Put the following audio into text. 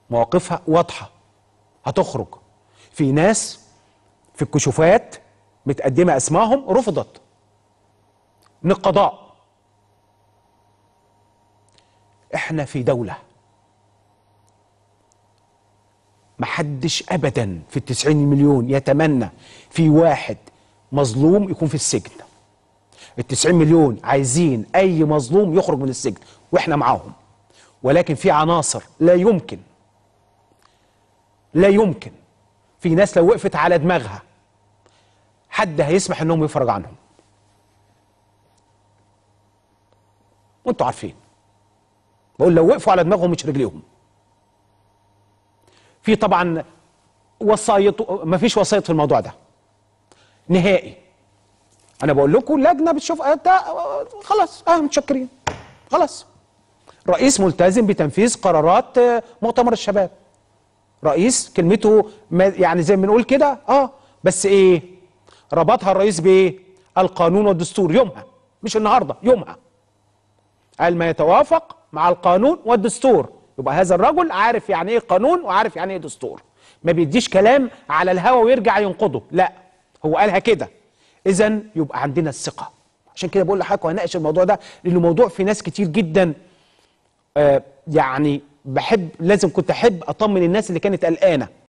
مواقفها واضحه هتخرج في ناس في الكشوفات متقدمه اسمائهم رفضت من القضاء احنا في دوله محدش ابدا في التسعين مليون يتمنى في واحد مظلوم يكون في السجن التسعين مليون عايزين اي مظلوم يخرج من السجن واحنا معاهم ولكن في عناصر لا يمكن لا يمكن في ناس لو وقفت على دماغها حد هيسمح انهم يفرج عنهم وانتوا عارفين بقول لو وقفوا على دماغهم مش رجليهم في طبعا وصايط مفيش وسايط في الموضوع ده نهائي انا بقول لكم لجنه بتشوف ده خلاص اه متشكرين خلاص رئيس ملتزم بتنفيذ قرارات آه، مؤتمر الشباب رئيس كلمته ما يعني زي ما بنقول كده اه بس ايه ربطها الرئيس بايه القانون والدستور يومها مش النهارده يومها قال ما يتوافق مع القانون والدستور يبقى هذا الرجل عارف يعني ايه قانون وعارف يعني ايه دستور ما بيديش كلام على الهوا ويرجع ينقضه لا هو قالها كده اذا يبقى عندنا الثقه عشان كده بقول لحضرتك وهناقش الموضوع ده لانه موضوع في ناس كتير جدا آه يعني بحب لازم كنت احب اطمن الناس اللي كانت قلقانه